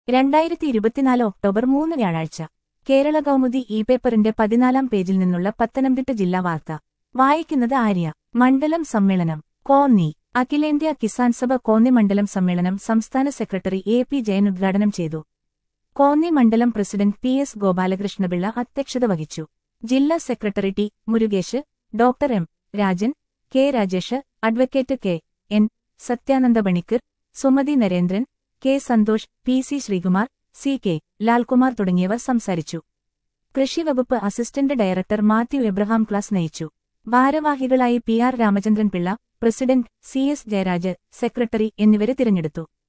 രണ്ടായിരത്തി ഇരുപത്തിനാല് ഒക്ടോബർ മൂന്ന് വ്യാഴാഴ്ച കേരള കൗമുദി ഇ പേപ്പറിന്റെ പതിനാലാം പേജിൽ നിന്നുള്ള പത്തനംതിട്ട ജില്ലാ വാർത്ത വായിക്കുന്നത് ആര്യ മണ്ഡലം സമ്മേളനം കോന്നി അഖിലേന്ത്യാ കിസാൻ സഭ കോന്നി മണ്ഡലം സമ്മേളനം സംസ്ഥാന സെക്രട്ടറി എ പി ജയൻ ഉദ്ഘാടനം ചെയ്തു കോന്നി മണ്ഡലം പ്രസിഡന്റ് പി എസ് ഗോപാലകൃഷ്ണപിള്ള അധ്യക്ഷത വഹിച്ചു ജില്ലാ secretary T Murukesh doctor M Rajan K Rajesh advocate K N Sathyananda Panicker Sumathi Narendran K Santhosh P C Sreekumar C K Lalkumar തുടങ്ങിയവർ സംസാരിച്ചു കൃഷിവകുപ്പ് assistant director Mathew Abraham class നയിച്ചു ഭാരവാഹികളായി P R Ramachandran Pillai president C S Jayaraj secretary എന്നിവരെ തിരഞ്ഞെടുത്തു